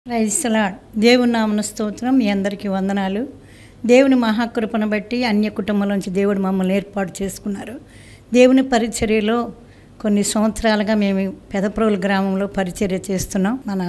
రైస్లాడ్ దేవుని నామన స్తోత్రం మీ అందరికీ వందనాలు దేవుని మహాకృపను బట్టి అన్య కుటుంబంలోంచి దేవుడు మమ్మల్ని ఏర్పాటు చేసుకున్నారు దేవుని పరిచర్యలో కొన్ని సంవత్సరాలుగా మేము పెదప్రోలు గ్రామంలో పరిచర్య చేస్తున్నాం మన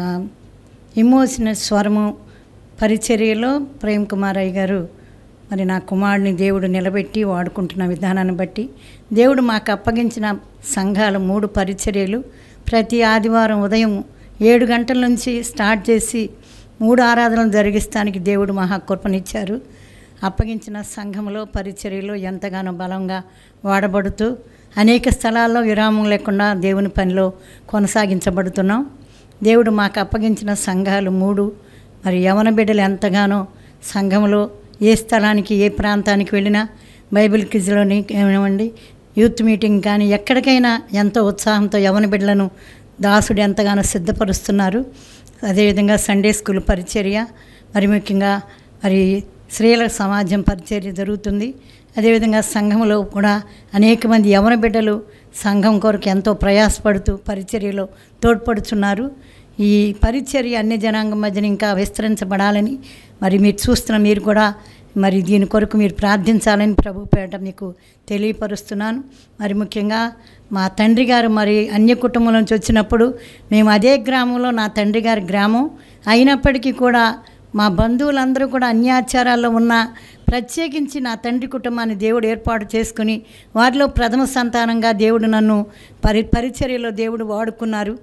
ఇమోసిన స్వరము పరిచర్యలో ప్రేమ్ కుమార్ అయ్య గారు మరి నా కుమారుడిని దేవుడు నిలబెట్టి వాడుకుంటున్న విధానాన్ని బట్టి దేవుడు మాకు అప్పగించిన సంఘాలు మూడు పరిచర్యలు ప్రతి ఆదివారం ఉదయం ఏడు గంటల నుంచి స్టార్ట్ చేసి మూడు ఆరాధనలు జరిగిస్తానికి దేవుడు మహాకృపనిచ్చారు అప్పగించిన సంఘంలో పరిచర్యలో ఎంతగానో బలంగా వాడబడుతూ అనేక స్థలాల్లో విరామం లేకుండా దేవుని పనిలో కొనసాగించబడుతున్నాం దేవుడు మాకు అప్పగించిన సంఘాలు మూడు మరి యవన బిడ్డలు ఎంతగానో సంఘంలో ఏ స్థలానికి ఏ ప్రాంతానికి వెళ్ళినా బైబిల్ క్విజ్లోని ఏమనివ్వండి యూత్ మీటింగ్ కానీ ఎక్కడికైనా ఎంతో ఉత్సాహంతో యవన బిడ్డలను దాసుడు ఎంతగానో సిద్ధపరుస్తున్నారు అదేవిధంగా సండే స్కూల్ పరిచర్య మరి ముఖ్యంగా మరి స్త్రీల సమాజం పరిచర్య జరుగుతుంది అదేవిధంగా సంఘంలో కూడా అనేక మంది యవన బిడ్డలు సంఘం కొరకు ఎంతో ప్రయాసపడుతూ పరిచర్యలో తోడ్పడుచున్నారు ఈ పరిచర్య అన్ని జనాంగం మధ్యన ఇంకా విస్తరించబడాలని మరి మీరు చూస్తున్న మీరు కూడా మరి దీని కొరకు మీరు ప్రార్థించాలని ప్రభు పేట మీకు తెలియపరుస్తున్నాను మరి ముఖ్యంగా మా తండ్రి గారు మరి అన్య కుటుంబం నుంచి వచ్చినప్పుడు మేము అదే గ్రామంలో నా తండ్రి గారి గ్రామం అయినప్పటికీ కూడా మా బంధువులందరూ కూడా అన్యాచారాల్లో ఉన్న ప్రత్యేకించి నా తండ్రి కుటుంబాన్ని దేవుడు ఏర్పాటు చేసుకుని వారిలో ప్రథమ సంతానంగా దేవుడు నన్ను పరి పరిచర్యలో దేవుడు వాడుకున్నారు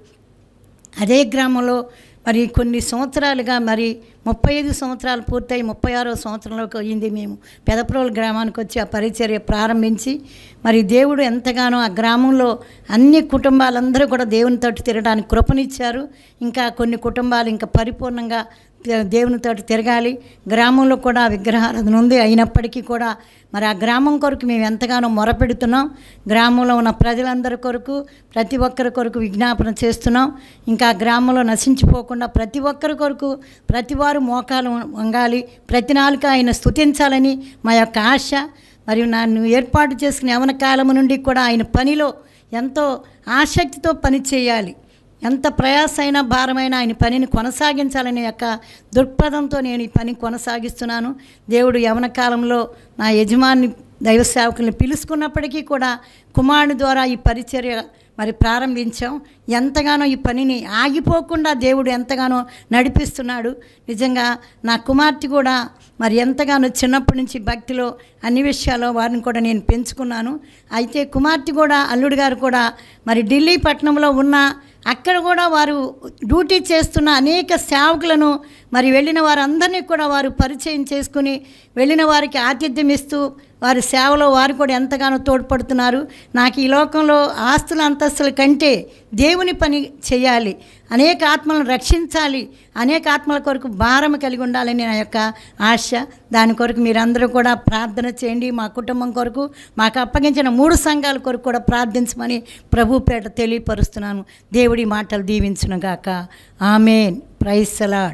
అదే గ్రామంలో మరి కొన్ని సంవత్సరాలుగా మరి ముప్పై ఐదు సంవత్సరాలు పూర్తయి ముప్పై ఆరో సంవత్సరంలోకి అయ్యింది మేము పెదప్రోలు గ్రామానికి వచ్చి ఆ పరిచర్య ప్రారంభించి మరి దేవుడు ఎంతగానో ఆ గ్రామంలో అన్ని కుటుంబాలందరూ కూడా దేవునితో తిరగడానికి కృపనిచ్చారు ఇంకా కొన్ని కుటుంబాలు ఇంకా పరిపూర్ణంగా దేవునితో తిరగాలి గ్రామంలో కూడా విగ్రహారాధన ఉంది అయినప్పటికీ కూడా మరి ఆ గ్రామం కొరకు మేము ఎంతగానో మొరపెడుతున్నాం గ్రామంలో ఉన్న ప్రజలందరి కొరకు ప్రతి ఒక్కరి కొరకు విజ్ఞాపన చేస్తున్నాం ఇంకా ఆ గ్రామంలో నశించిపోకుండా ప్రతి ఒక్కరి కొరకు ప్రతి వారు మోకాలు వంగాలి ప్రతి నాలుక ఆయన స్తుతించాలని మా యొక్క ఆశ మరియు నన్ను ఏర్పాటు చేసుకునే యవన కాలము నుండి కూడా ఆయన పనిలో ఎంతో ఆసక్తితో పని చేయాలి ఎంత ప్రయాసైన భారమైన ఆయన పనిని కొనసాగించాలనే యొక్క దృక్పథంతో నేను ఈ పని కొనసాగిస్తున్నాను దేవుడు యవన కాలంలో నా యజమాని దైవ సేవకుల్ని పిలుచుకున్నప్పటికీ కూడా కుమారుని ద్వారా ఈ పరిచర్య మరి ప్రారంభించాం ఎంతగానో ఈ పనిని ఆగిపోకుండా దేవుడు ఎంతగానో నడిపిస్తున్నాడు నిజంగా నా కుమార్తె కూడా మరి ఎంతగానో చిన్నప్పటి నుంచి భక్తిలో అన్ని విషయాల్లో వారిని కూడా నేను పెంచుకున్నాను అయితే కుమార్తె కూడా అల్లుడు గారు కూడా మరి ఢిల్లీ పట్టణంలో ఉన్న అక్కడ కూడా వారు డ్యూటీ చేస్తున్న అనేక సేవకులను మరి వెళ్ళిన వారందరినీ కూడా వారు పరిచయం చేసుకుని వెళ్ళిన వారికి ఆతిథ్యం ఇస్తూ వారి సేవలో వారు కూడా ఎంతగానో తోడ్పడుతున్నారు నాకు ఈ లోకంలో ఆస్తుల అంతస్తుల కంటే దేవుని పని చేయాలి అనేక ఆత్మలను రక్షించాలి అనేక ఆత్మల కొరకు భారం కలిగి ఉండాలని నా యొక్క ఆశ దాని కొరకు మీరందరూ కూడా ప్రార్థన చేయండి మా కుటుంబం కొరకు మాకు అప్పగించిన మూడు సంఘాల కొరకు కూడా ప్రార్థించమని ప్రభు పేట తెలియపరుస్తున్నాను దేవుడి మాటలు దీవించునుగాక ఆమెన్ ప్రైస్ సలాడ్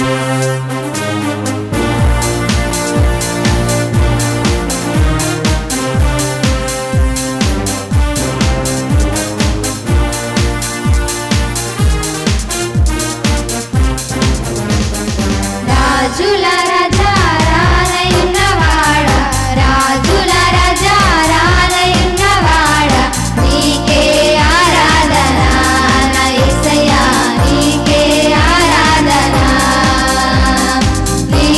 రాజుల రాజా రానయ్యున్నవాడ రాజుల రాజా రానయ్యున్నవాడ నీకే ఆరాధన నా యేసయ్యా నీకే ఆరాధన నీ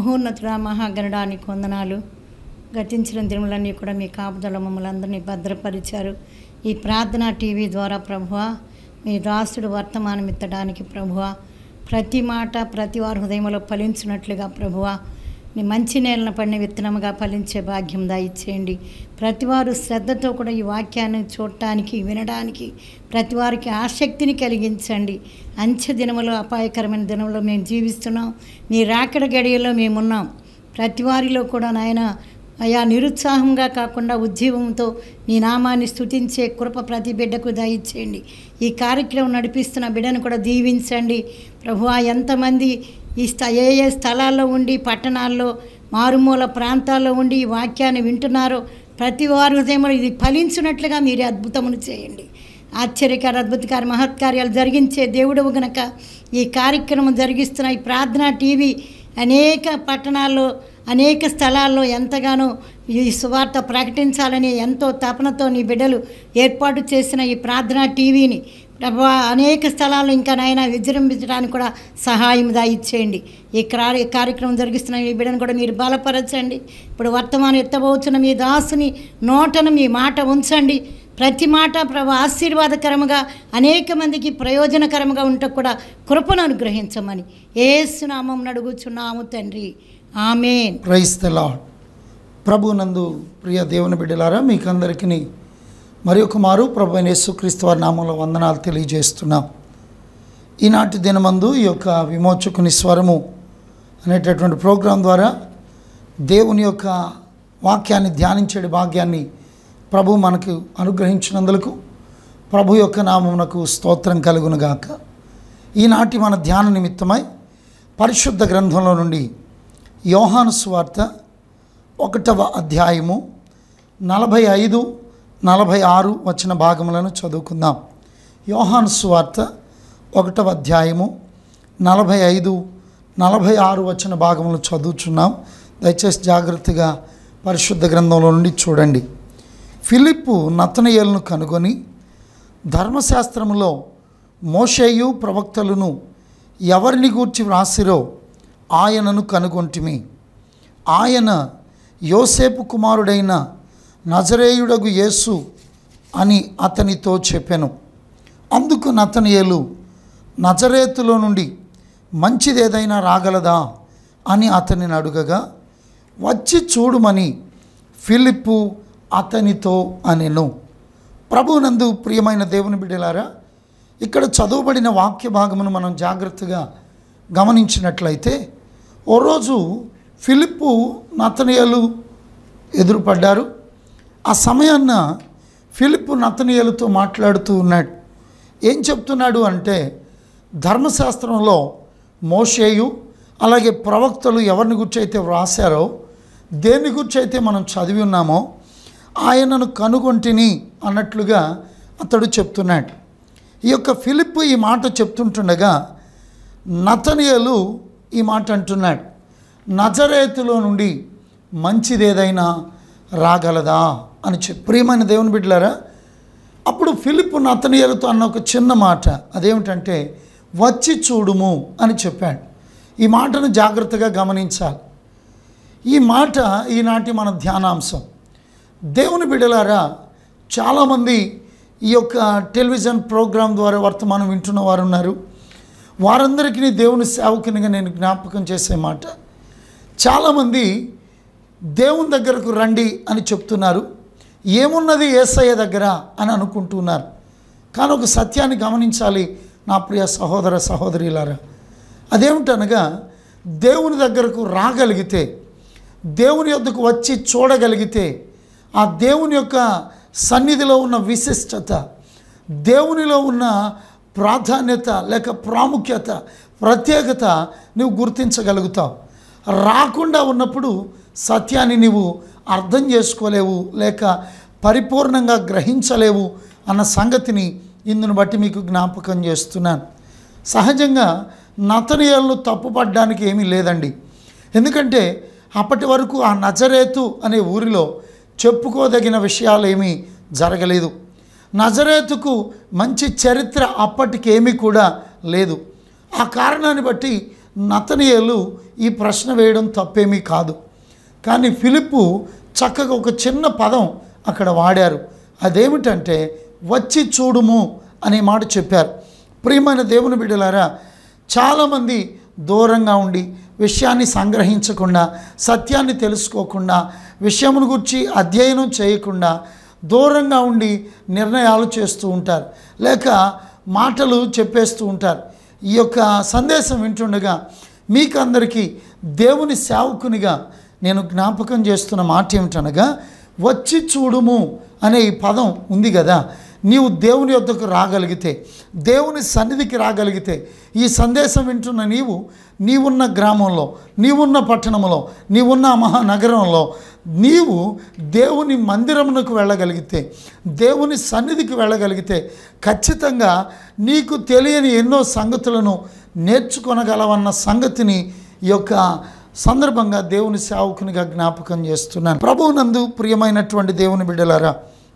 మహోన్నతుడా మహాగణడానికి వందనాలు గతించిన దినములన్నీ కూడా మీ కాపుదల మమ్మల్ని అందరినీ భద్రపరిచారు ఈ ప్రార్థన టీవీ ద్వారా ప్రభువా మీ దాసుడు వర్తమానం ఎత్తడానికి ప్రభువా ప్రతి మాట ప్రతి వారి హృదయంలో ఫలించినట్లుగా ప్రభువా నీ మంచి నేలన పడిన విత్తనముగా ఫలించే భాగ్యం దయచేయండి ప్రతివారు శ్రద్ధతో కూడా ఈ వాక్యాన్ని చూడటానికి వినడానికి ప్రతి వారికి ఆసక్తిని కలిగించండి అంచె దినములో అపాయకరమైన దినంలో మేము జీవిస్తున్నాం నీ రాకడ గడియలో మేమున్నాం ప్రతి వారిలో కూడా నాయన అయా నిరుత్సాహంగా కాకుండా ఉద్యమంతో నీ నామాన్ని స్తుతించే కృప ప్రతి బిడ్డకు దయచేయండి ఈ కార్యక్రమం నడిపిస్తున్న బిడ్డను కూడా దీవించండి ప్రభువా ఎంతమంది ఈ స్థ ఏ ఏ స్థలాల్లో ఉండి పట్టణాల్లో మారుమూల ప్రాంతాల్లో ఉండి ఈ వాక్యాన్ని వింటున్నారో ప్రతి వారి హృదయంలో ఇది ఫలించినట్లుగా మీరే అద్భుతమును చేయండి ఆశ్చర్యకార అద్భుతకార మహత్కార్యాలు జరిగించే దేవుడవు గనక ఈ కార్యక్రమం జరిగిస్తున్న ఈ ప్రార్థన టీవీ అనేక పట్టణాల్లో అనేక స్థలాల్లో ఎంతగానో ఈ సువార్త ప్రకటించాలని ఎంతో తపనతో నీ బిడ్డలు ఏర్పాటు చేసిన ఈ ప్రార్థన టీవీని ప్రభా అనేక స్థలాల్లో ఇంకా నాయన విజృంభించడానికి కూడా సహాయం ఇచ్చేయండి ఈ క్రా- ఈ కార్యక్రమం జరిగిస్తున్న ఈ బిడ్డను కూడా మీరు బలపరచండి ఇప్పుడు వర్తమానం ఎత్తబోతున్న మీ దాసుని నోటను మీ మాట ఉంచండి ప్రతి మాట ప్రభు ఆశీర్వాదకరముగా అనేక మందికి ప్రయోజనకరముగా ఉంటూ కూడా కృపను అనుగ్రహించమని ఏసునామం అడుగుచున్నాము తండ్రి ఆమెన్ ప్రైస్ ద లాడ్ ప్రభు నందు ప్రియ దేవుని బిడ్డలారా మీకు అందరికీ మరి ఒక మారు ప్రభు అయిన యేసుక్రీస్తు వారి నామంలో వందనాలు తెలియజేస్తున్నాం ఈనాటి దినమందు ఈ యొక్క విమోచకుని స్వరము అనేటటువంటి ప్రోగ్రాం ద్వారా దేవుని యొక్క వాక్యాన్ని ధ్యానించే భాగ్యాన్ని ప్రభు మనకు అనుగ్రహించినందుకు ప్రభు యొక్క నామమునకు స్తోత్రం కలుగునుగాక ఈనాటి మన ధ్యాన నిమిత్తమై పరిశుద్ధ గ్రంథంలో నుండి యోహాను సువార్త ఒకటవ అధ్యాయము నలభై ఐదు నలభై ఆరు వచ్చిన భాగములను చదువుకుందాం యోహాను సువార్త ఒకటవ అధ్యాయము నలభై ఐదు నలభై ఆరు వచ్చిన భాగములు చదువుచున్నాం దయచేసి జాగ్రత్తగా పరిశుద్ధ గ్రంథంలో నుండి చూడండి ఫిలిప్పు నతనయేలును కనుగొని ధర్మశాస్త్రములో మోషేయు ప్రవక్తలను ఎవరిని గూర్చి వ్రాసిరో ఆయనను కనుగొంటిమి ఆయన యోసేపు కుమారుడైన నజరేయుడగు యేసు అని అతనితో చెప్పెను అందుకు నతనియేలు నజరేతులో నుండి మంచిదేదైనా రాగలదా అని అతనిని అడుగగా వచ్చి చూడుమని ఫిలిప్పు అతనితో అనెను ప్రభునందు ప్రియమైన దేవుని బిడ్డలారా ఇక్కడ చదువుబడిన వాక్య భాగమును మనం జాగ్రత్తగా గమనించినట్లయితే ఓ రోజు ఫిలిప్పు నతనియలు ఎదురుపడ్డారు ఆ సమయాన్న ఫిలిప్పు నతనియలతో మాట్లాడుతూ ఉన్నాడు ఏం చెప్తున్నాడు అంటే ధర్మశాస్త్రంలో మోషేయు అలాగే ప్రవక్తలు ఎవరిని గురించి అయితే వ్రాసారో దేని గురించి అయితే మనం చదివి ఉన్నామో ఆయనను కనుగొంటిని అన్నట్లుగా అతడు చెప్తున్నాడు ఈ యొక్క ఫిలిప్ ఈ మాట చెప్తుంటుండగా నతనియలు ఈ మాట అంటున్నాడు నజరేతులో నుండి మంచిదేదైనా రాగలదా అని చెప్పి ప్రియమైన దేవుని బిడ్డలారా అప్పుడు ఫిలిప్ నతనియలతో అన్న ఒక చిన్న మాట అదేమిటంటే వచ్చి చూడుము అని చెప్పాడు ఈ మాటను జాగ్రత్తగా గమనించాలి ఈ మాట ఈనాటి మన ధ్యానాంశం దేవుని బిడ్డలారా చాలామంది ఈ యొక్క టెలివిజన్ ప్రోగ్రాం ద్వారా వర్తమానం వింటున్న వారు ఉన్నారు వారందరికీ దేవుని సేవకునిగా నేను జ్ఞాపకం చేసే మాట చాలామంది దేవుని దగ్గరకు రండి అని చెప్తున్నారు ఏమున్నది ఏసయ్య దగ్గర అని అనుకుంటున్నారు కానీ ఒక సత్యాన్ని గమనించాలి నా ప్రియ సహోదర సహోదరులారా అదేమిటనగా దేవుని దగ్గరకు రాగలిగితే దేవుని యొద్దకు వచ్చి చూడగలిగితే ఆ దేవుని యొక్క సన్నిధిలో ఉన్న విశిష్టత దేవునిలో ఉన్న ప్రాధాన్యత లేక ప్రాముఖ్యత ప్రత్యేకత నువ్వు గుర్తించగలుగుతావు రాకుండా ఉన్నప్పుడు సత్యాన్ని నీవు అర్థం చేసుకోలేవు లేక పరిపూర్ణంగా గ్రహించలేవు అన్న సంగతిని ఇందును బట్టి మీకు జ్ఞాపకం చేస్తున్నాను సహజంగా నతనీయాలను తప్పుపడడానికి ఏమీ లేదండి ఎందుకంటే అప్పటి వరకు ఆ నజరేతు అనే ఊరిలో చెప్పుకోదగిన విషయాలు ఏమీ జరగలేదు నజరేతుకు మంచి చరిత్ర అప్పటికేమీ కూడా లేదు ఆ కారణాన్ని బట్టి నతనియలు ఈ ప్రశ్న వేయడం తప్పేమీ కాదు కానీ ఫిలిప్పు చక్కగా ఒక చిన్న పదం అక్కడ వాడారు అదేమిటంటే వచ్చి చూడుము అనే మాట చెప్పారు ప్రియమైన దేవుని బిడ్డలారా చాలామంది దూరంగా ఉండి విషయాన్ని సంగ్రహించకుండా సత్యాన్ని తెలుసుకోకుండా విషయమును గురించి అధ్యయనం చేయకుండా దూరంగా ఉండి నిర్ణయాలు చేస్తూ ఉంటారు లేక మాటలు చెప్పేస్తూ ఉంటారు ఈ యొక్క సందేశం వింటుండగా మీకందరికీ దేవుని సేవకునిగా నేను జ్ఞాపకం చేస్తున్న మాట ఏమిటనగా వచ్చి చూడుము అనే ఈ పదం ఉంది కదా నీవు దేవుని యొద్దకు రాగలిగితే దేవుని సన్నిధికి రాగలిగితే ఈ సందేశం వింటున్న నీవు నీవున్న గ్రామంలో నీవున్న పట్టణంలో నీవున్న మహానగరంలో నీవు దేవుని మందిరమునకు వెళ్ళగలిగితే దేవుని సన్నిధికి వెళ్ళగలిగితే ఖచ్చితంగా నీకు తెలియని ఎన్నో సంగతులను నేర్చుకొనగలవన్న సంగతిని ఈ యొక్క సందర్భంగా దేవుని సేవకునిగా జ్ఞాపకం చేస్తున్నాను ప్రభువునందు ప్రియమైనటువంటి దేవుని బిడ్డలారా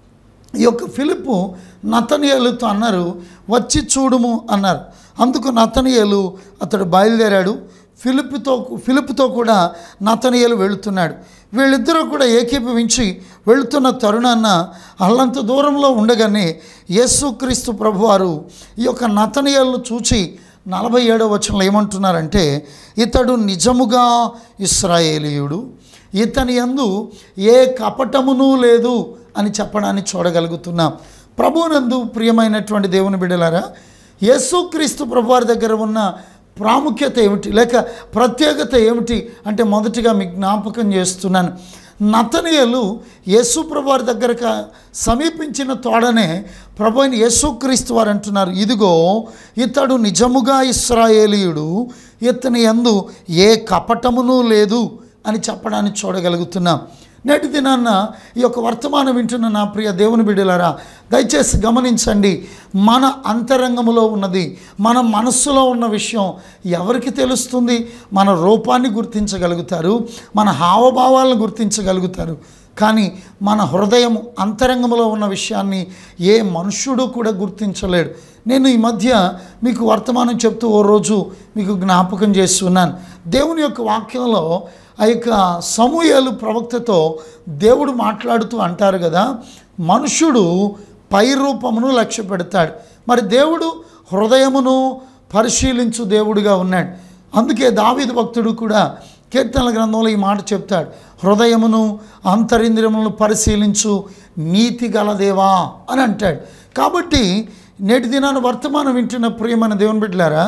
ఈ యొక్క ఫిలిపు నతనియలుతో అన్నారు వచ్చి చూడుము అన్నారు అందుకు నతనియలు అతడు బయలుదేరాడు ఫిలిప్తో ఫిలిప్తో కూడా నతనియలు వెళుతున్నాడు వీళ్ళిద్దరూ కూడా ఏకీభవించి వెళుతున్న తరుణాన్న అల్లంత దూరంలో ఉండగానే యేసుక్రీస్తు ప్రభువారు ఈ యొక్క నతనియలను చూచి నలభై ఏడవ వచనంలో ఏమంటున్నారంటే ఇతడు నిజముగా ఇస్రాయేలీయుడు ఇతని యందు ఏ కపటమును లేదు అని చెప్పడాన్ని చూడగలుగుతున్నాం ప్రభునందు ప్రియమైనటువంటి దేవుని బిడ్డలారా యేసుక్రీస్తు ప్రభువారి దగ్గర ఉన్న ప్రాముఖ్యత ఏమిటి లేక ప్రత్యేకత ఏమిటి అంటే మొదటిగా మీకు జ్ఞాపకం చేస్తున్నాను నతనియలు యేసు ప్రభువారి దగ్గరకు సమీపించిన తోడనే ప్రభు అయిన యేసుక్రీస్తు వారు అంటున్నారు ఇదిగో ఇతడు నిజముగా ఇస్రాయేలీయుడు ఇతని యందు ఏ కపటమును లేదు అని చెప్పడాన్ని చూడగలుగుతున్నాం నేటి దినాన్న ఈ యొక్క వర్తమానం వింటున్న నా ప్రియ దేవుని బిడ్డలారా దయచేసి గమనించండి మన అంతరంగములో ఉన్నది మన మనస్సులో ఉన్న విషయం ఎవరికి తెలుస్తుంది మన రూపాన్ని గుర్తించగలుగుతారు మన హావభావాలను గుర్తించగలుగుతారు కానీ మన హృదయం అంతరంగంలో ఉన్న విషయాన్ని ఏ మనుష్యుడు కూడా గుర్తించలేడు నేను ఈ మధ్య మీకు వర్తమానం చెప్తూ ఓ రోజు మీకు జ్ఞాపకం చేస్తున్నాను దేవుని యొక్క వాక్యంలో ఆ యొక్క సమూహలు ప్రవక్తతో దేవుడు మాట్లాడుతూ అంటారు కదా మనుషుడు పై రూపమును లక్ష్య పెడతాడు మరి దేవుడు హృదయమును పరిశీలించు దేవుడిగా ఉన్నాడు అందుకే దావీదు భక్తుడు కూడా కీర్తనల గ్రంథంలో ఈ మాట చెప్తాడు హృదయమును అంతరింద్రియములను పరిశీలించు నీతి గలదేవా అని అంటాడు కాబట్టి నేటి దినాన వర్తమానం వింటున్న ప్రియమైన దేవుని బిడ్డలారా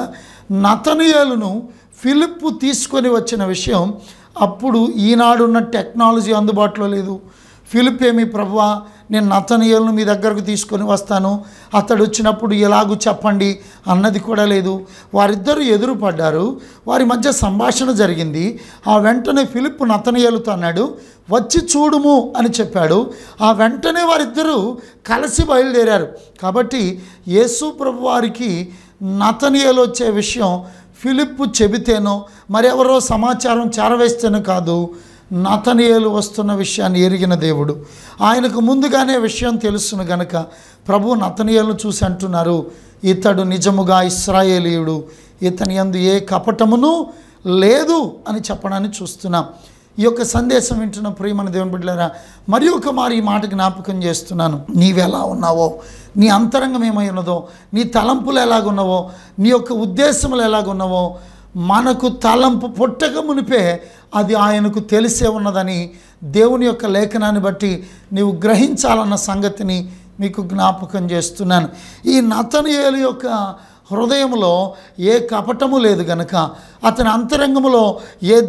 నతనియాలను ఫిలిప్పు తీసుకొని వచ్చిన విషయం అప్పుడు ఈనాడున్న టెక్నాలజీ అందుబాటులో లేదు ఫిలిప్ ఏమి ప్రభువా నేను నతనియలను మీ దగ్గరకు తీసుకొని వస్తాను అతడు వచ్చినప్పుడు ఎలాగూ చెప్పండి అన్నది కూడా లేదు వారిద్దరూ ఎదురు పడ్డారు వారి మధ్య సంభాషణ జరిగింది ఆ వెంటనే ఫిలిప్ నతనియలుతో అన్నాడు వచ్చి చూడుము అని చెప్పాడు ఆ వెంటనే వారిద్దరూ కలిసి బయలుదేరారు కాబట్టి యేసు ప్రభు వారికి నతనియలు వచ్చే విషయం ఫిలిప్పు చెబితేనో మరెవరో సమాచారం చేరవేస్తేనో కాదు నతనియేలు వస్తున్న విషయాన్ని ఎరిగిన దేవుడు ఆయనకు ముందుగానే విషయం తెలుసును గనక ప్రభు నతనియేలను చూసి అంటున్నారు ఇతడు నిజముగా ఇస్రాయేలీయుడు ఇతని యందు ఏ కపటమును లేదు అని చెప్పడాన్ని చూస్తున్నాం ఈ యొక్క సందేశం వింటున్న ప్రియమైన దేవుని బిడ్డలారా మరి ఒక మారి ఈ మాట జ్ఞాపకం చేస్తున్నాను నీవెలా ఉన్నావో నీ అంతరంగం ఏమై ఉన్నదో నీ తలంపులు ఎలాగున్నావో నీ యొక్క ఉద్దేశములు ఎలాగున్నావో మనకు తలంపు పుట్టక మునిపే అది ఆయనకు తెలిసే ఉన్నదని దేవుని యొక్క లేఖనాన్ని బట్టి నీవు గ్రహించాలన్న సంగతిని మీకు జ్ఞాపకం చేస్తున్నాను ఈ నతనియేలు యొక్క హృదయంలో ఏ కపటము లేదు గనక అతని అంతరంగములో ఏ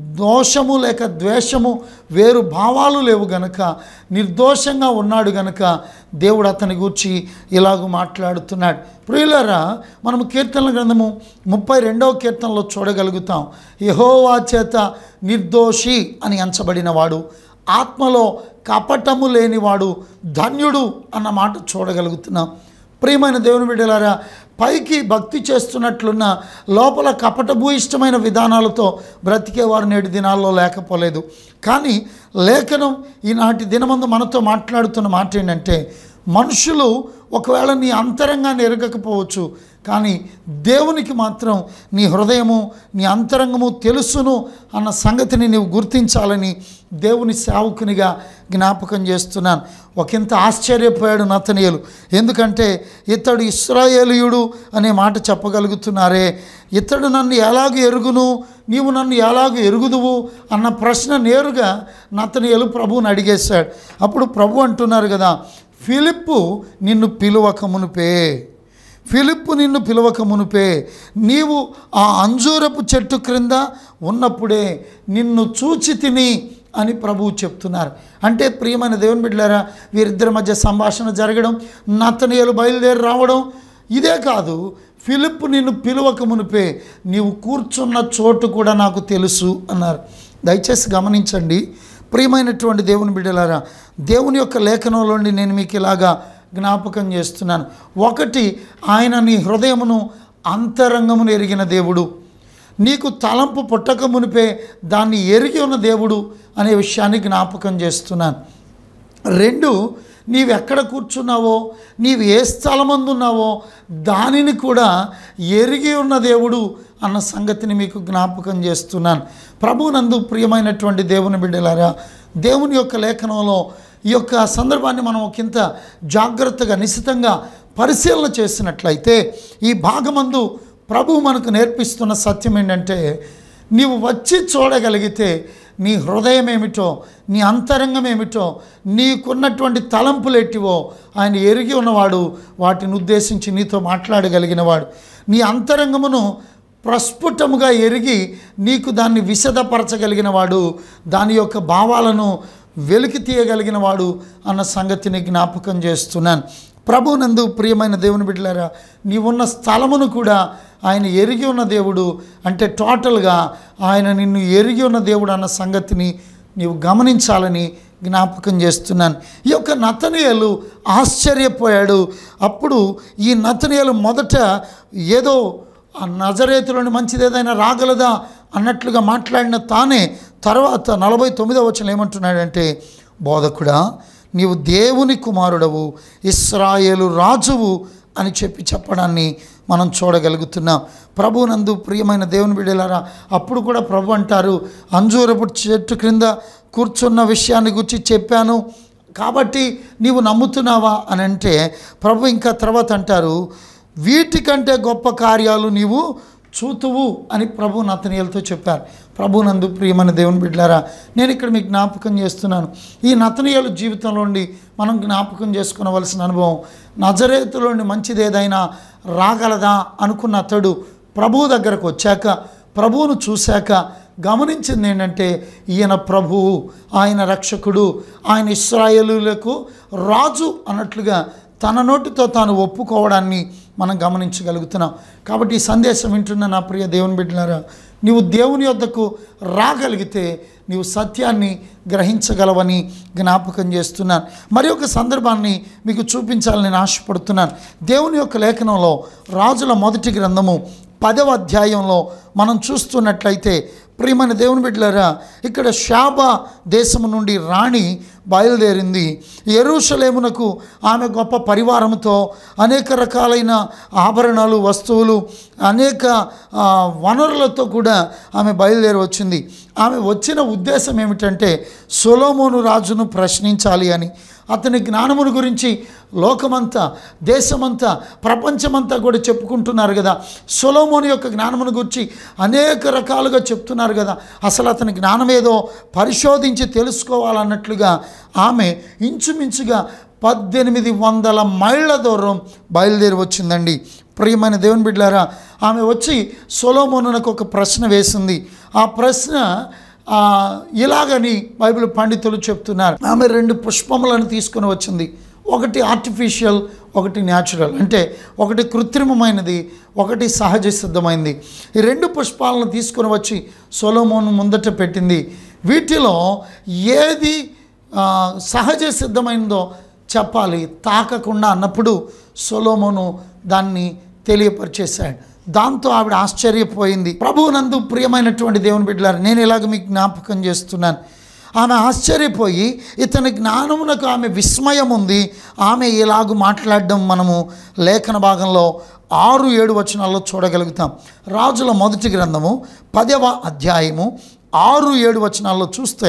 దోషము లేక ద్వేషము వేరు భావాలు లేవు గనక నిర్దోషంగా ఉన్నాడు గనక దేవుడు అతని గూర్చి ఇలాగ మాట్లాడుతున్నాడు ప్రియులరా మనము కీర్తనల గ్రంథము ముప్పై రెండవ కీర్తనలో చూడగలుగుతాం యహోవా చేత నిర్దోషి అని ఎంచబడినవాడు ఆత్మలో కపటము లేనివాడు ధన్యుడు అన్న మాట చూడగలుగుతున్నాం ప్రియమైన దేవుని బిడ్డలారా పైకి భక్తి చేస్తున్నట్లున్న లోపల కపటభూయిష్టమైన విధానాలతో బ్రతికేవారు నేటి దినాల్లో లేకపోలేదు కానీ లేఖనం ఈనాటి దినమందు మనతో మాట్లాడుతున్న మాట ఏంటంటే మనుషులు ఒకవేళ నీ అంతరంగాన్ని ఎరగకపోవచ్చు కానీ దేవునికి మాత్రం నీ హృదయము నీ అంతరంగము తెలుసును అన్న సంగతిని నీవు గుర్తించాలని దేవుని సేవకునిగా జ్ఞాపకం చేస్తున్నాను ఒకంత ఆశ్చర్యపోయాడు నతనీయులు ఎందుకంటే ఇతడు ఇస్రాయేలీయుడు అనే మాట చెప్పగలుగుతున్నారే ఇతడు నన్ను ఎలాగ ఎరుగును నీవు నన్ను ఎలాగ ఎరుగుదువు అన్న ప్రశ్న నేరుగా నతనీయులు ప్రభువుని అడిగేశాడు అప్పుడు ప్రభు అంటున్నారు కదా ఫిలిప్పు నిన్ను పిలువక మునుపే ఫిలిప్పు నిన్ను పిలవక మునుపే నీవు ఆ అంజూరపు చెట్టు క్రింద ఉన్నప్పుడే నిన్ను చూచి తిని అని ప్రభువు చెప్తున్నారు అంటే ప్రియమైన దేవుని బిడ్డారా వీరిద్దరి మధ్య సంభాషణ జరగడం నతనీయులు బయలుదేరి రావడం ఇదే కాదు ఫిలిప్ నిన్ను పిలువక మునిపే నీవు కూర్చున్న చోటు కూడా నాకు తెలుసు అన్నారు దయచేసి గమనించండి ప్రియమైనటువంటి దేవుని బిడ్డలారా దేవుని యొక్క లేఖనంలోండి నేను మీకు ఇలాగా జ్ఞాపకం చేస్తున్నాను ఒకటి ఆయన నీ హృదయమును అంతరంగమును ఎరిగిన దేవుడు నీకు తలంపు పుట్టక మునిపే దాన్ని ఎరిగి ఉన్న దేవుడు అనే విషయాన్ని జ్ఞాపకం చేస్తున్నాను రెండు నీవు ఎక్కడ కూర్చున్నావో నీవు ఏ స్థలమందున్నావో దానిని కూడా ఎరిగి ఉన్న దేవుడు అన్న సంగతిని మీకు జ్ఞాపకం చేస్తున్నాను ప్రభునందు ప్రియమైనటువంటి దేవుని బిడ్డలారా దేవుని యొక్క లేఖనంలో ఈ యొక్క సందర్భాన్ని మనం ఒకంత జాగ్రత్తగా నిశితంగా పరిశీలన చేసినట్లయితే ఈ భాగమందు ప్రభు మనకు నేర్పిస్తున్న సత్యం ఏంటంటే నీవు వచ్చి చూడగలిగితే నీ హృదయం ఏమిటో నీ అంతరంగం ఏమిటో నీకున్నటువంటి తలంపులు ఎట్టివో ఆయన ఎరిగి ఉన్నవాడు వాటిని ఉద్దేశించి నీతో మాట్లాడగలిగినవాడు నీ అంతరంగమును ప్రస్ఫుటముగా ఎరిగి నీకు దాన్ని విశదపరచగలిగిన వాడు దాని యొక్క భావాలను వెలికి తీయగలిగిన వాడు అన్న సంగతిని జ్ఞాపకం చేస్తున్నాను ప్రభునందు ప్రియమైన దేవుని బిడ్డలారా నీవున్న స్థలమును కూడా ఆయన ఎరిగి ఉన్న దేవుడు అంటే టోటల్గా ఆయన నిన్ను ఎరిగి ఉన్న దేవుడు అన్న సంగతిని నీవు గమనించాలని జ్ఞాపకం చేస్తున్నాను ఈ యొక్క నతనీయులు ఆశ్చర్యపోయాడు అప్పుడు ఈ నతనీయులు మొదట ఏదో ఆ నజరేతులోని మంచిది ఏదైనా రాగలదా అన్నట్లుగా మాట్లాడిన తానే తర్వాత నలభై తొమ్మిదవ వచనం ఏమంటున్నాడంటే బోధకుడా నీవు దేవుని కుమారుడవు ఇస్రాయేలు రాజువు అని చెప్పి చెప్పడాన్ని మనం చూడగలుగుతున్నాం ప్రభునందు ప్రియమైన దేవుని బిడ్డలారా అప్పుడు కూడా ప్రభు అంటారు అంజూరపు చెట్టు క్రింద కూర్చున్న విషయాన్ని గురించి చెప్పాను కాబట్టి నీవు నమ్ముతున్నావా అని అంటే ప్రభు ఇంకా తర్వాత అంటారు వీటికంటే గొప్ప కార్యాలు నీవు చూతువు అని ప్రభు నతనీయులతో చెప్పారు ప్రభు నందు ప్రియమైన దేవుని బిడ్డారా నేను ఇక్కడ మీకు జ్ఞాపకం చేస్తున్నాను ఈ నతనీయుల జీవితంలో నుండి మనం జ్ఞాపకం చేసుకునవలసిన అనుభవం నజరేతులోని మంచిది ఏదైనా రాగలదా అనుకున్న అతడు ప్రభువు దగ్గరకు వచ్చాక ప్రభువును చూశాక గమనించింది ఏంటంటే ఈయన ప్రభువు ఆయన రక్షకుడు ఆయన ఇస్రాయేలులకు రాజు అన్నట్లుగా తన నోటితో తాను ఒప్పుకోవడాన్ని మనం గమనించగలుగుతున్నాం కాబట్టి ఈ సందేశం వింటున్న నా ప్రియ దేవుని బిడ్డలారా నీవు దేవుని వద్దకు రాగలిగితే నీవు సత్యాన్ని గ్రహించగలవని జ్ఞాపకం చేస్తున్నాను మరి ఒక సందర్భాన్ని మీకు చూపించాలని నేను ఆశపడుతున్నాను దేవుని యొక్క లేఖనంలో రాజుల మొదటి గ్రంథము పదవ అధ్యాయంలో మనం చూస్తున్నట్లయితే ప్రియమైన దేవుని బిడ్డలారా ఇక్కడ శాబా దేశము నుండి రాణి బయలుదేరింది ఎరుషలేమునకు ఆమె గొప్ప పరివారంతో అనేక రకాలైన ఆభరణాలు వస్తువులు అనేక ఆ, వనరులతో కూడా ఆమె బయలుదేరి వచ్చింది ఆమె వచ్చిన ఉద్దేశం ఏమిటంటే సొలోమోను రాజును ప్రశ్నించాలి అని అతని జ్ఞానమును గురించి లోకమంతా దేశమంతా ప్రపంచమంతా కూడా చెప్పుకుంటున్నారు కదా సొలోమోని యొక్క జ్ఞానమును గురించి అనేక రకాలుగా చెప్తున్నారు కదా అసలు అతని జ్ఞానం ఏదో పరిశోధించి తెలుసుకోవాలన్నట్లుగా ఆమె ఇంచుమించుగా పద్దెనిమిది వందల మైళ్ళ దూరం బయలుదేరి వచ్చిందండి ప్రియమైన దేవుని బిడ్డారా ఆమె వచ్చి సొలోమోనునకు ఒక ప్రశ్న వేసింది ఆ ప్రశ్న ఆ, ఇలాగని బైబిల్ పండితులు చెప్తున్నారు ఆమె రెండు పుష్పములను తీసుకొని వచ్చింది ఒకటి ఆర్టిఫిషియల్ ఒకటి న్యాచురల్ అంటే ఒకటి కృత్రిమమైనది ఒకటి సహజ సిద్ధమైనది ఈ రెండు పుష్పాలను తీసుకొని వచ్చి సొలోమోను ముందట పెట్టింది వీటిలో ఏది ఆ, సహజ సిద్ధమైందో చెప్పాలి తాకకుండా అన్నప్పుడు సొలోమోను దాన్ని తెలియపరిచేశాడు దాంతో ఆవిడ ఆశ్చర్యపోయింది ప్రభువునందు ప్రియమైనటువంటి దేవుని బిడ్డలారు నేను ఇలాగ మీకు జ్ఞాపకం చేస్తున్నాను ఆమె ఆశ్చర్యపోయి ఇతని జ్ఞానమునకు ఆమె విస్మయం ఉంది ఆమె ఇలాగ మాట్లాడడం మనము లేఖన భాగంలో ఆరు ఏడు వచనాల్లో చూడగలుగుతాం రాజుల మొదటి గ్రంథము పదవ అధ్యాయము ఆరు ఏడు వచనాల్లో చూస్తే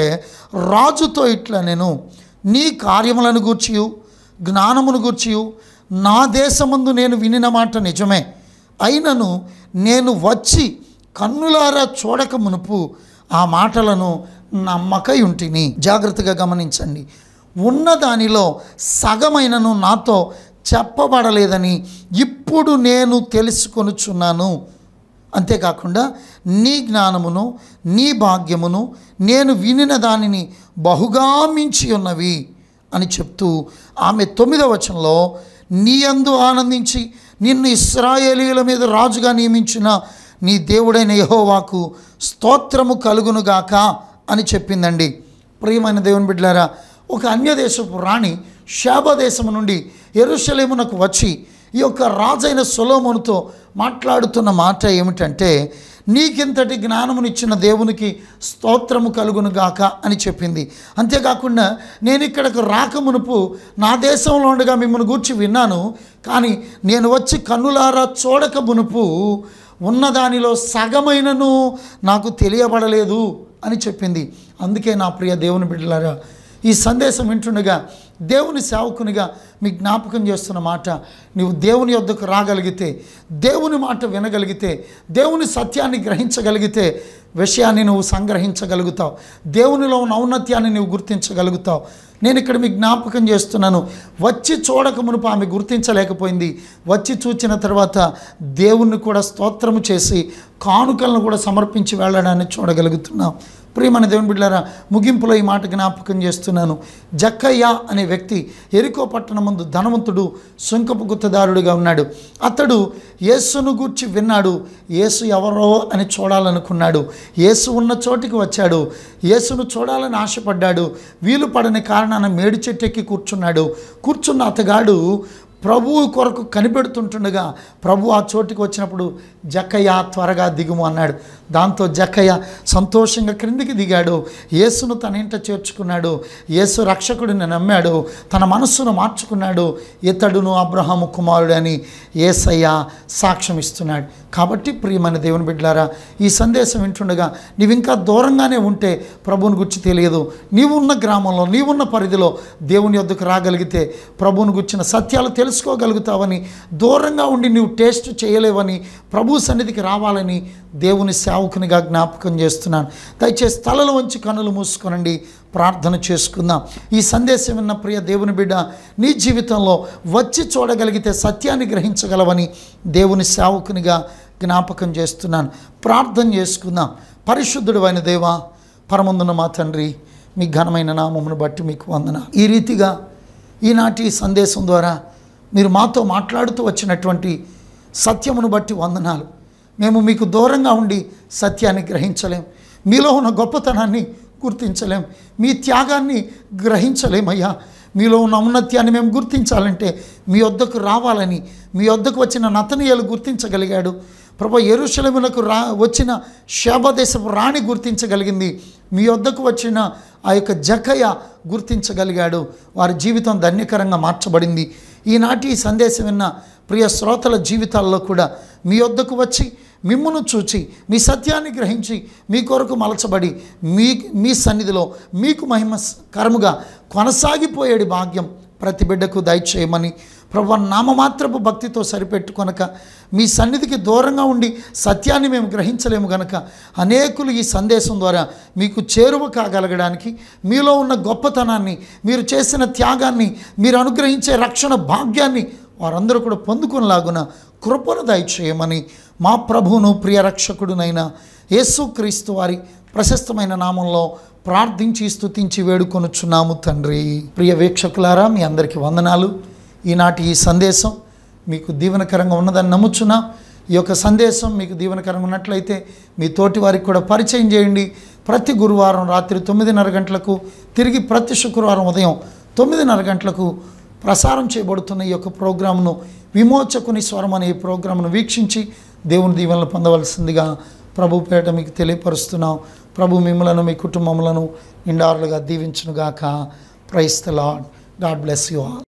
రాజుతో ఇట్లా నేను నీ కార్యములను గూర్చియు జ్ఞానమును గూర్చియు నా దేశమందు నేను వినిన మాట నిజమే అయినను నేను వచ్చి కన్నులారా చూడక మునుపు ఆ మాటలను నమ్మకై ఉంటిని జాగ్రత్తగా గమనించండి ఉన్న దానిలో సగమైనను నాతో చెప్పబడలేదని ఇప్పుడు నేను తెలుసుకొనుచున్నాను అంతేకాకుండా నీ జ్ఞానమును నీ భాగ్యమును నేను వినిన దానిని బహుగా మించి ఉన్నవి అని చెప్తూ ఆమె తొమ్మిదవ వచనంలో నీ అందు ఆనందించి నిన్ను ఇస్రాయేలీల మీద రాజుగా నియమించిన నీ దేవుడైన యెహోవాకు స్తోత్రము కలుగునుగాక అని చెప్పిందండి ప్రియమైన దేవుని బిడ్డలారా ఒక అన్యదేశపు రాణి శాబదేశము నుండి ఎరుషలేమునకు వచ్చి ఈ యొక్క రాజైన సొలోమునుతో మాట్లాడుతున్న మాట ఏమిటంటే నీకింతటి జ్ఞానమునిచ్చిన దేవునికి స్తోత్రము కలుగునుగాక అని చెప్పింది అంతేకాకుండా నేను ఇక్కడకు రాకమునుపు నా దేశంలో ఉండగా మిమ్మల్ని గూర్చి విన్నాను కానీ నేను వచ్చి కన్నులారా చూడక మునుపు ఉన్న దానిలో సగమైనను నాకు తెలియబడలేదు అని చెప్పింది అందుకే నా ప్రియ దేవుని బిడ్డలారా ఈ సందేశం వింటుండగా దేవుని సేవకునిగా మీ జ్ఞాపకం చేస్తున్న మాట నీవు దేవుని యొద్దకు రాగలిగితే దేవుని మాట వినగలిగితే దేవుని సత్యాన్ని గ్రహించగలిగితే విషయాన్ని నువ్వు సంగ్రహించగలుగుతావు దేవునిలో ఉన్న ఔన్నత్యాన్ని నువ్వు గుర్తించగలుగుతావు నేను ఇక్కడ మీ జ్ఞాపకం చేస్తున్నాను వచ్చి చూడక మునుపు ఆమె గుర్తించలేకపోయింది వచ్చి చూచిన తర్వాత దేవుణ్ణి కూడా స్తోత్రము చేసి కానుకలను కూడా సమర్పించి వెళ్ళడాన్ని చూడగలుగుతున్నాం ప్రియమైన దేవుని బిడ్డారా ముగింపులో ఈ మాట జ్ఞాపకం చేస్తున్నాను జక్కయ్య అనే వ్యక్తి ఎరికో పట్టణం ముందు ధనవంతుడు సుంకపు గుత్తదారుడిగా ఉన్నాడు అతడు యేసును గూర్చి విన్నాడు యేసు ఎవరో అని చూడాలనుకున్నాడు యేసు ఉన్న చోటికి వచ్చాడు యేసును చూడాలని ఆశపడ్డాడు వీలు పడని కారణాన మేడి చెట్టెక్కి కూర్చున్నాడు కూర్చున్న అతగాడు ప్రభువు కొరకు కనిపెడుతుంటుండగా ప్రభు ఆ చోటికి వచ్చినప్పుడు జక్కయ్య త్వరగా దిగుము అన్నాడు దాంతో జక్కయ్య సంతోషంగా క్రిందికి దిగాడు యేసును తన ఇంట చేర్చుకున్నాడు యేసు రక్షకుడిని నమ్మాడు తన మనస్సును మార్చుకున్నాడు ఇతడును అబ్రహాము కుమారుడని ఏసయ్య సాక్ష్యం ఇస్తున్నాడు కాబట్టి ప్రియమైన దేవుని బిడ్డలారా ఈ సందేశం వింటుండగా నీవు ఇంకా దూరంగానే ఉంటే ప్రభువుని గురించి తెలియదు నీవు ఉన్న గ్రామంలో నీవున్న పరిధిలో దేవుని యొద్దకు రాగలిగితే ప్రభువుని గుర్చిన సత్యాలు తెలుసుకోగలుగుతావని దూరంగా ఉండి నీవు టేస్ట్ చేయలేవని ప్రభు సన్నిధికి రావాలని దేవుని సేవకునిగా జ్ఞాపకం చేస్తున్నాను దయచేసి తలలు వంచి కన్నులు మూసుకోనండి ప్రార్థన చేసుకుందాం ఈ సందేశం విన్న ప్రియ దేవుని బిడ్డ నీ జీవితంలో వచ్చి చూడగలిగితే సత్యాన్ని గ్రహించగలవని దేవుని సేవకునిగా జ్ఞాపకం చేస్తున్నాను ప్రార్థన చేసుకుందాం పరిశుద్ధుడు అయిన దేవా పరమందున మా తండ్రి మీ ఘనమైన నామమును బట్టి మీకు వందన ఈ రీతిగా ఈనాటి ఈ సందేశం ద్వారా మీరు మాతో మాట్లాడుతూ వచ్చినటువంటి సత్యమును బట్టి వందనాలు మేము మీకు దూరంగా ఉండి సత్యాన్ని గ్రహించలేం మీలో ఉన్న గొప్పతనాన్ని గుర్తించలేం మీ త్యాగాన్ని గ్రహించలేమయ్యా మీలో ఉన్న ఔన్నత్యాన్ని మేము గుర్తించాలంటే మీ వద్దకు రావాలని మీ వద్దకు వచ్చిన నతనీయులు గుర్తించగలిగాడు ప్రభు ఎరుశలములకు రా వచ్చిన శాబదేశపు రాణి గుర్తించగలిగింది మీ వద్దకు వచ్చిన ఆ యొక్క జకయ గుర్తించగలిగాడు వారి జీవితం ధన్యకరంగా మార్చబడింది ఈనాటి ఈ సందేశం విన్న ప్రియ శ్రోతల జీవితాల్లో కూడా మీ వద్దకు వచ్చి మిమ్మును చూచి మీ సత్యాన్ని గ్రహించి మీ కొరకు మలచబడి మీ మీ సన్నిధిలో మీకు మహిమకరముగా కొనసాగిపోయేది భాగ్యం ప్రతి బిడ్డకు దయచేయమని ప్రభు నామమాత్రపు భక్తితో సరిపెట్టుకొనక మీ సన్నిధికి దూరంగా ఉండి సత్యాన్ని మేము గ్రహించలేము గనక అనేకులు ఈ సందేశం ద్వారా మీకు చేరువ కాగలగడానికి మీలో ఉన్న గొప్పతనాన్ని మీరు చేసిన త్యాగాన్ని మీరు అనుగ్రహించే రక్షణ భాగ్యాన్ని వారందరూ కూడా పొందుకునేలాగున కృపను దయచేయమని మా ప్రభువును ప్రియ రక్షకుడునైన యేసుక్రీస్తు వారి ప్రశస్తమైన నామంలో ప్రార్థించి స్తుతించి వేడుకొనుచున్నాము తండ్రి ప్రియ వీక్షకులారా మీ అందరికీ వందనాలు ఈనాటి ఈ సందేశం మీకు దీవెనకరంగా ఉన్నదని నమ్ముచున్నా ఈ యొక్క సందేశం మీకు దీవెనకరంగా ఉన్నట్లయితే మీ తోటి వారికి కూడా పరిచయం చేయండి ప్రతి గురువారం రాత్రి తొమ్మిదిన్నర గంటలకు తిరిగి ప్రతి శుక్రవారం ఉదయం తొమ్మిదిన్నర గంటలకు ప్రసారం చేయబడుతున్న ఈ యొక్క ప్రోగ్రామ్ను విమోచకుని స్వరం అనే ఈ ప్రోగ్రామ్ను వీక్షించి దేవుని దీవెనలు పొందవలసిందిగా ప్రభు పేట మీకు తెలియపరుస్తున్నాం ప్రభు మిమ్మలను మీ కుటుంబములను నిండారులుగా దీవించునుగాక praise the Lord God bless you all